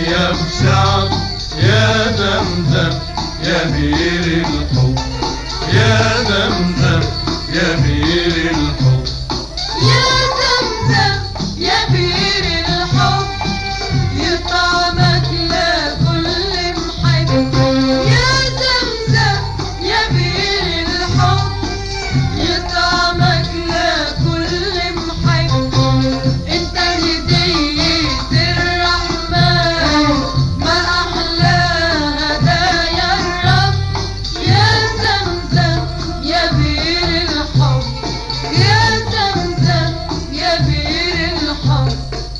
طيب شعب يا زمزم يا بير الحب يا زمزم يا بير الحب يا زمزم يا بير الحب يطعمك لكل محب يا زمزم يا بير الحب يطعمك لكل محب انت هدية الرحمن ما احلى هدايا الرب يا زمزم يا بير الحب يا زمزم يا بير الحب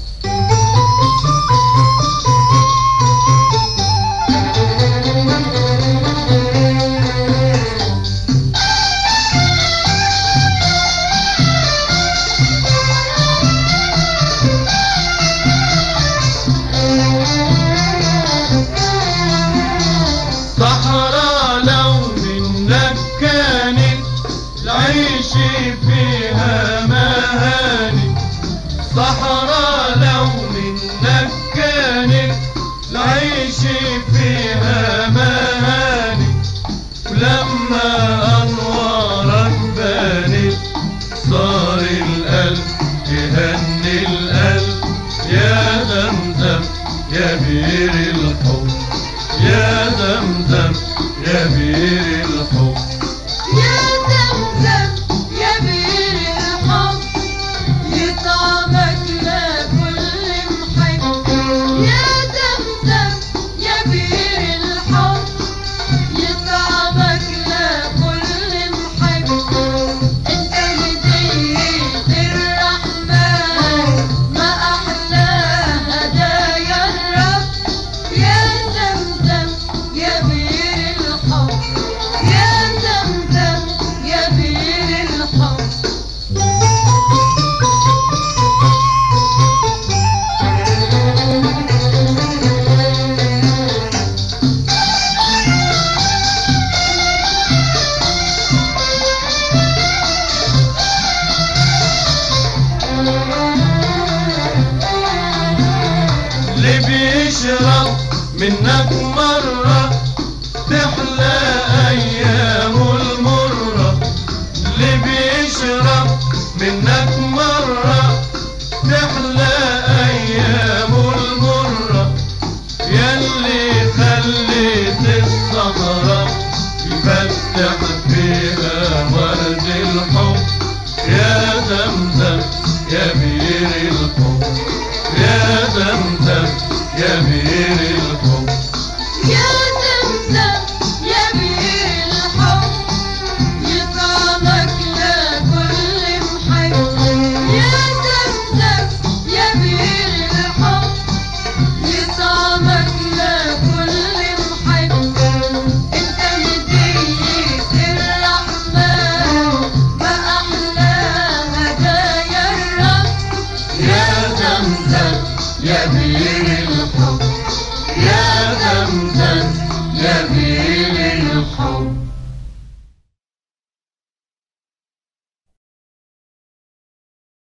صحراء لو منك كانت العيش فيها مهاني صحراء لو منك كانت العيش فيها مهاني ولما أنوارك بانت صار القلب يهني القلب يا زمزم يا بير الحب يا زمزم يا بير الحب يا زمزم يا بير الحب يطعمك لكل محب يا زمزم يا بير الحب يطعمك لكل محب انت هدية الرحمن ما احلى هدايا الرب يا زمزم يا بير الحب يا زمزم يا بير الحب اللي بيشرب منك مرة تحلى أيامه المرة اللي بيشرب منك مرة تحلى أيامه المرة يلي خليت الصحراء يفتح فيها ورد الحب يا زمزم يا بير الحب يا زمزم يا بير الحب يا زمزم يا بير الحب يطعمك لكل محب يا زمزم يا بير الحب يطعمك لكل محب انت هدية الرحمن ما احلى هدايا الرب يا زمزم يا بير الحب